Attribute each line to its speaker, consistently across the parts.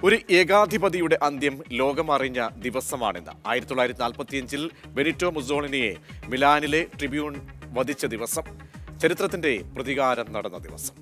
Speaker 1: ഒരു ഏകാധിപതിയുടെ അന്ത്യം ലോകമറിഞ്ഞ ദിവസമാണിന്ന് ആയിരത്തി തൊള്ളായിരത്തി നാൽപ്പത്തിയഞ്ചിൽ ബെനിറ്റോ മുസോളിനിയെ മിലാനിലെ ട്രിബ്യൂൺ വധിച്ച ദിവസം ചരിത്രത്തിന്റെ പ്രതികാരം നടന്ന ദിവസം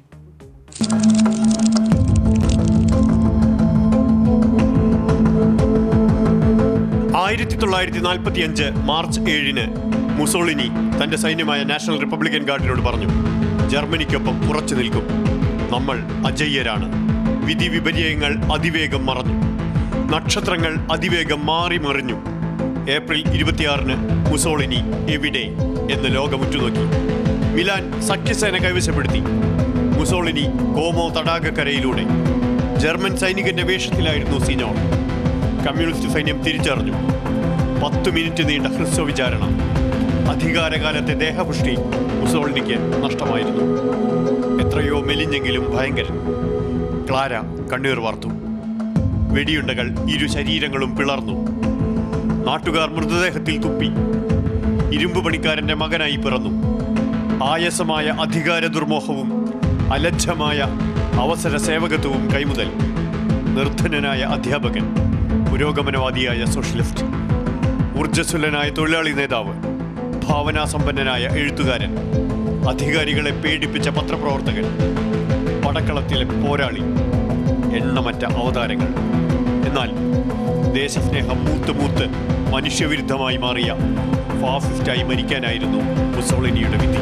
Speaker 2: ആയിരത്തി തൊള്ളായിരത്തി നാൽപ്പത്തി അഞ്ച് മാർച്ച് ഏഴിന് മുസോളിനി തന്റെ സൈന്യമായ നാഷണൽ റിപ്പബ്ലിക്കൻ ഗാർഡിനോട് പറഞ്ഞു ജർമ്മനിക്കൊപ്പം ഉറച്ചു നിൽക്കും നമ്മൾ അജയ്യരാണ് വിധി വിപര്യങ്ങൾ അതിവേഗം മറഞ്ഞു നക്ഷത്രങ്ങൾ അതിവേഗം മാറി മറിഞ്ഞു ഏപ്രിൽ ഇരുപത്തിയാറിന് മുസോളിനി എവിടെ എന്ന് ലോകം ഉറ്റുനോക്കി മിലാൻ സഖ്യസേന കൈവശപ്പെടുത്തി മുസോളിനി കോമോ തടാകക്കരയിലൂടെ ജർമ്മൻ സൈനികന്റെ വേഷത്തിലായിരുന്നു സിനോൾ കമ്മ്യൂണിസ്റ്റ് സൈന്യം തിരിച്ചറിഞ്ഞു പത്തു മിനിറ്റ് നീണ്ട ഹ്രസ്വ വിചാരണ അധികാരകാലത്തെ ദേഹപുഷ്ടി മുസോളിനിക്ക് നഷ്ടമായിരുന്നു എത്രയോ മെലിഞ്ഞെങ്കിലും ഭയങ്കരൻ ക്ലാര കണ്ണീർ വാർത്തു വെടിയുണ്ടകൾ ഇരു ശരീരങ്ങളും പിളർന്നു നാട്ടുകാർ മൃതദേഹത്തിൽ തുപ്പി ഇരുമ്പ് പണിക്കാരന്റെ മകനായി പിറന്നു ആയസമായ അധികാര ദുർമോഹവും അലജ്ജമായ അവസര സേവകത്വവും കൈമുതൽ നിർധനനായ അധ്യാപകൻ പുരോഗമനവാദിയായ സോഷ്യലിസ്റ്റ് ഊർജ്ജസ്വലനായ തൊഴിലാളി നേതാവ് ഭാവനാസമ്പന്നനായ എഴുത്തുകാരൻ അധികാരികളെ പേടിപ്പിച്ച പത്രപ്രവർത്തകൻ പടക്കളത്തിലെ പോരാളി എണ്ണമറ്റ അവതാരങ്ങൾ എന്നാൽ ദേശസ്നേഹം മൂത്ത് മൂത്ത് മനുഷ്യവിരുദ്ധമായി മാറിയ ഫാസിസ്റ്റായി മരിക്കാനായിരുന്നു മുസോളിനിയുടെ വിധി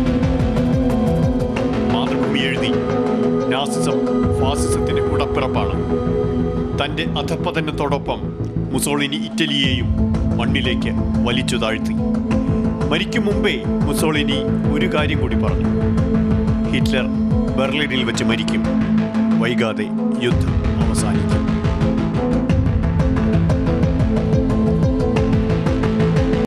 Speaker 2: മാതൃഭൂമി എഴുതി നാസിസം ഫാസിസത്തിന്റെ ഉടപ്പിറപ്പാണ് തന്റെ അധപ്പതനത്തോടൊപ്പം മുസോളിനി ഇറ്റലിയെയും മണ്ണിലേക്ക് വലിച്ചു താഴ്ത്തി മരിക്കും മുമ്പേ മുസോളിനി ഒരു കാര്യം കൂടി പറഞ്ഞു ഹിറ്റ്ലർ ബെർലിനിൽ വെച്ച് മരിക്കും വൈകാതെ യുദ്ധം അവസാനിക്കും